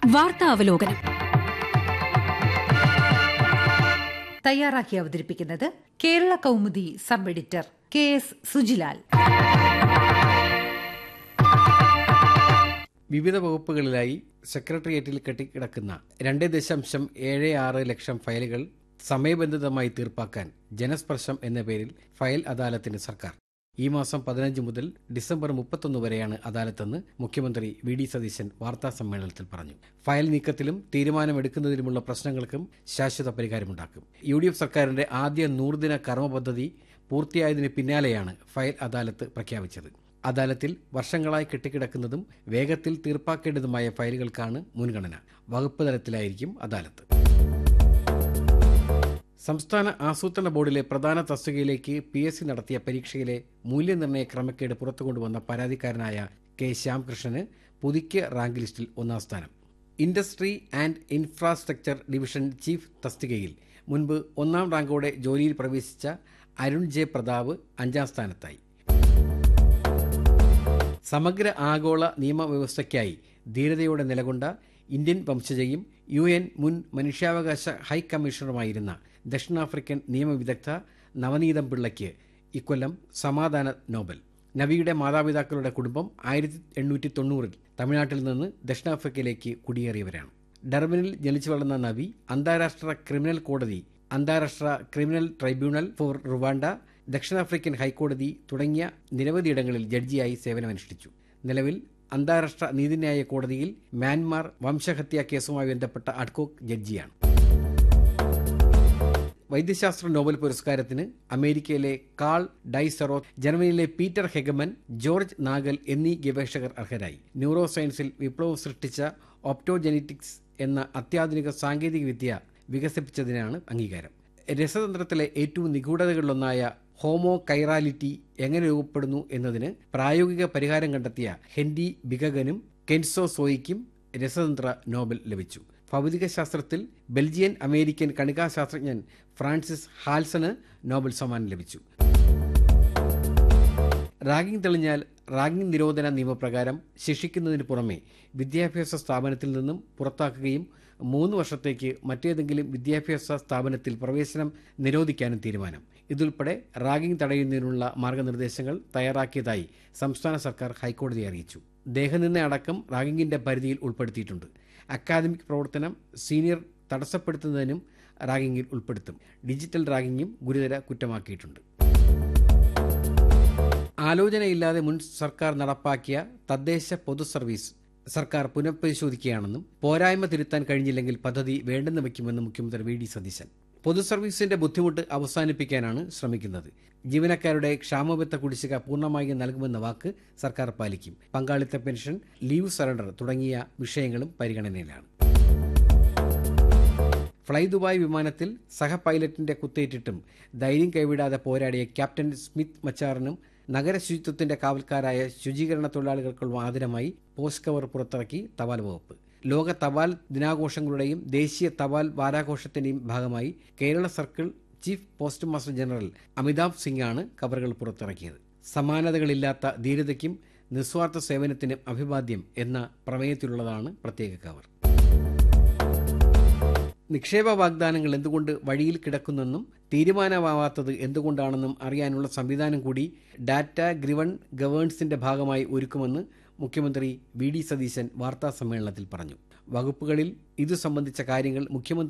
വാർത്താ അവലോകനം തയ്യാറാക്കി അവതരിപ്പിക്കുന്നത് Kerala Kaumudi sub editor K S Sujilal വിവിധ വകുപ്പുകളിലായി സെക്രട്ടേറിയറ്റിൽ കെട്ടിക്കിടക്കുന്ന രണ്ട് ദശാംശം ഏഴ് ആറ് ലക്ഷം ഫയലുകൾ സമയബന്ധിതമായി തീർപ്പാക്കാൻ ജനസ്പർശം എന്ന പേരിൽ ഫയൽ അദാലത്തിന് സർക്കാർ ഈ മാസം പതിനഞ്ച് മുതൽ ഡിസംബർ മുപ്പത്തൊന്ന് വരെയാണ് അദാലത്തെന്ന് മുഖ്യമന്ത്രി വി ഡി സതീശൻ വാർത്താ സമ്മേളനത്തിൽ പറഞ്ഞു ഫയൽ നീക്കത്തിലും തീരുമാനമെടുക്കുന്നതിലുമുള്ള പ്രശ്നങ്ങൾക്കും ശാശ്വത പരിഹാരമുണ്ടാക്കും യു ഡി എഫ് സർക്കാരിന്റെ ആദ്യ നൂറുദിന കർമ്മ പദ്ധതി പൂർത്തിയായതിന് പിന്നാലെയാണ് ഫയൽ അദാലത്ത് പ്രഖ്യാപിച്ചത് അദാലത്തിൽ വർഷങ്ങളായി കെട്ടിക്കിടക്കുന്നതും വേഗത്തിൽ തീർപ്പാക്കേണ്ടതുമായ ഫയലുകൾക്കാണ് മുൻഗണന വകുപ്പ് തലത്തിലായിരിക്കും അദാലത്ത് സംസ്ഥാന ആസൂത്രണ ബോർഡിലെ പ്രധാന തസ്തികയിലേക്ക് പി എസ് സി നടത്തിയ പരീക്ഷയിലെ മൂല്യനിർണ്ണയ ക്രമക്കേട് പുറത്തുകൊണ്ടുവന്ന പരാതിക്കാരനായ കെ ശ്യാംകൃഷ്ണന് പുതുക്കിയ റാങ്ക് ലിസ്റ്റിൽ ഒന്നാം സ്ഥാനം industry and infrastructure division chief തസ്തികയിൽ മുൻപ് ഒന്നാം റാങ്കോടെ ജോലിയിൽ പ്രവേശിച്ച അരുൺ ജെ പ്രതാപ് അഞ്ചാം സ്ഥാനത്തായി സമഗ്ര ആഗോള നിയമവ്യവസ്ഥയ്ക്കായി ധീരതയോടെ നിലകൊണ്ട ഇന്ത്യൻ വംശജയും യു എൻ മുൻ മനുഷ്യാവകാശ ഹൈ കമ്മീഷണറുമായിരുന്ന ദക്ഷിണാഫ്രിക്കൻ നിയമവിദഗ്ധ നവനീതം പിള്ളയ്ക്ക് ഇക്കൊല്ലം സമാധാന നോബൽ നവിയുടെ മാതാപിതാക്കളുടെ കുടുംബം ആയിരത്തി എണ്ണൂറ്റി തൊണ്ണൂറിൽ തമിഴ്നാട്ടിൽ നിന്ന് ദക്ഷിണാഫ്രിക്കയിലേക്ക് കുടിയേറിയവരാണ് ഡർബനിൽ ജനിച്ചു വളർന്ന നവി അന്താരാഷ്ട്ര ക്രിമിനൽ കോടതി അന്താരാഷ്ട്ര ക്രിമിനൽ ട്രൈബ്യൂണൽ ഫോർ റുവാണ്ട ദക്ഷിണാഫ്രിക്കൻ ഹൈക്കോടതി തുടങ്ങിയ നിരവധിയിടങ്ങളിൽ ജഡ്ജിയായി സേവനമനുഷ്ഠിച്ചു നിലവിൽ അന്താരാഷ്ട്ര നീതിന്യായ കോടതിയിൽ മ്യാൻമാർ വംശഹത്യാ കേസുമായി ബന്ധപ്പെട്ട അഡ്കോക്ക് ജഡ്ജിയാണ് വൈദ്യശാസ്ത്ര നോബൽ പുരസ്കാരത്തിന് അമേരിക്കയിലെ കാൾ ഡൈസറോ ജർമ്മനിയിലെ പീറ്റർ ഹെഗമൻ ജോർജ് നാഗൽ എന്നീ ഗവേഷകർ അർഹരായി ന്യൂറോ സയൻസിൽ വിപ്ലവം സൃഷ്ടിച്ച ഓപ്റ്റോജെനറ്റിക്സ് എന്ന അത്യാധുനിക സാങ്കേതികവിദ്യ വികസിപ്പിച്ചതിനാണ് അംഗീകാരം രസതന്ത്രത്തിലെ ഏറ്റവും നിഗൂഢതകളിലൊന്നായ ഹോമോ കൈറാലിറ്റി എങ്ങനെ രൂപപ്പെടുന്നു എന്നതിന് പ്രായോഗിക പരിഹാരം കണ്ടെത്തിയ ഹെൻഡി ബിഗഗനും കെൻസോ സോയിക്കും രസതന്ത്ര നോബൽ ലഭിച്ചു ഭൗതികശാസ്ത്രത്തിൽ ബെൽജിയൻ അമേരിക്കൻ കണികാശാസ്ത്രജ്ഞൻ ഫ്രാൻസിസ് ഹാൽസന് നോബൽ സമ്മാനം ലഭിച്ചു റാഗിംഗ് തെളിഞ്ഞാൽ റാഗിംഗ് നിരോധന നിയമപ്രകാരം ശിക്ഷിക്കുന്നതിന് പുറമെ വിദ്യാഭ്യാസ സ്ഥാപനത്തിൽ നിന്നും പുറത്താക്കുകയും മൂന്ന് വർഷത്തേക്ക് മറ്റേതെങ്കിലും വിദ്യാഭ്യാസ സ്ഥാപനത്തിൽ പ്രവേശനം നിരോധിക്കാനും തീരുമാനം ഇതുൾപ്പെടെ റാഗിംഗ് തടയുന്നതിനുള്ള മാർഗനിർദ്ദേശങ്ങൾ തയ്യാറാക്കിയതായി സംസ്ഥാന സർക്കാർ ഹൈക്കോടതിയെ അറിയിച്ചു ദേഹനിന്ദ അടക്കം റാഗിംഗിന്റെ പരിധിയിൽ ഉൾപ്പെടുത്തിയിട്ടുണ്ട് അക്കാദമിക് പ്രവർത്തനം സീനിയർ തടസ്സപ്പെടുത്തുന്നതിനും റാഗിംഗിൽ ഉൾപ്പെടുത്തും ഡിജിറ്റൽ റാഗിംഗും ഗുരുതര കുറ്റമാക്കിയിട്ടുണ്ട് ആലോചനയില്ലാതെ മുൻ സർക്കാർ നടപ്പാക്കിയ തദ്ദേശ പൊതു സർവീസ് സർക്കാർ പുനഃപരിശോധിക്കുകയാണെന്നും പോരായ്മ തിരുത്താൻ കഴിഞ്ഞില്ലെങ്കിൽ പദ്ധതി വേണ്ടെന്ന് വയ്ക്കുമെന്നും മുഖ്യമന്ത്രി വി ഡി സതീശൻ പൊതു സർവീസിന്റെ ബുദ്ധിമുട്ട് അവസാനിപ്പിക്കാനാണ് ശ്രമിക്കുന്നത് ജീവനക്കാരുടെ ക്ഷാമബത്ത കുടിശ്ശിക പൂർണ്ണമായി നൽകുമെന്ന വാക്ക് സർക്കാർ പാലിക്കും പങ്കാളിത്ത പെൻഷൻ ലീവ് സറണ്ടർ തുടങ്ങിയ വിഷയങ്ങളും പരിഗണനയിലാണ് ഫ്ലൈ ദുബായ് വിമാനത്തിൽ സഹ പൈലറ്റിന്റെ കുത്തേറ്റിട്ടും ധൈര്യം കൈവിടാതെ പോരാടിയ ക്യാപ്റ്റൻ സ്മിത്ത് മച്ചാറിനും നഗര ശുചിത്വത്തിന്റെ കാവൽക്കാരായ ശുചീകരണ തൊഴിലാളികൾക്കുള്ള ആദരമായി പോസ്റ്റ് കവർ പുറത്തിറക്കി തപാൽ വകുപ്പ് ലോക തപാൽ ദിനാഘോഷങ്ങളുടെയും ദേശീയ തപാൽ വാരാഘോഷത്തിന്റെയും ഭാഗമായി Kerala circle chief post master general Amitabh സിംഗാണ് കവറുകൾ പുറത്തിറക്കിയത് സമാനതകളില്ലാത്ത ധീരതയ്ക്കും നിസ്വാർത്ഥ സേവനത്തിനും അഭിവാദ്യം എന്ന പ്രമേയത്തിലുള്ളതാണ് പ്രത്യേക കവർ നിക്ഷേപ വാഗ്ദാനങ്ങൾ എന്തുകൊണ്ട് വഴിയിൽ കിടക്കുന്നെന്നും തീരുമാനമാവാത്തത് എന്തുകൊണ്ടാണെന്നും അറിയാനുള്ള സംവിധാനം കൂടി ഡാറ്റ ഗ്രിവൺ ഗവേൺസിന്റെ ഭാഗമായി ഒരുക്കുമെന്ന് മുഖ്യമന്ത്രി വി ഡി സതീശൻ വാർത്താ സമ്മേളനത്തിൽ പറഞ്ഞു വകുപ്പുകളിൽ ഇതു സംബന്ധിച്ച കാര്യങ്ങൾ മുഖ്യമന്ത്രി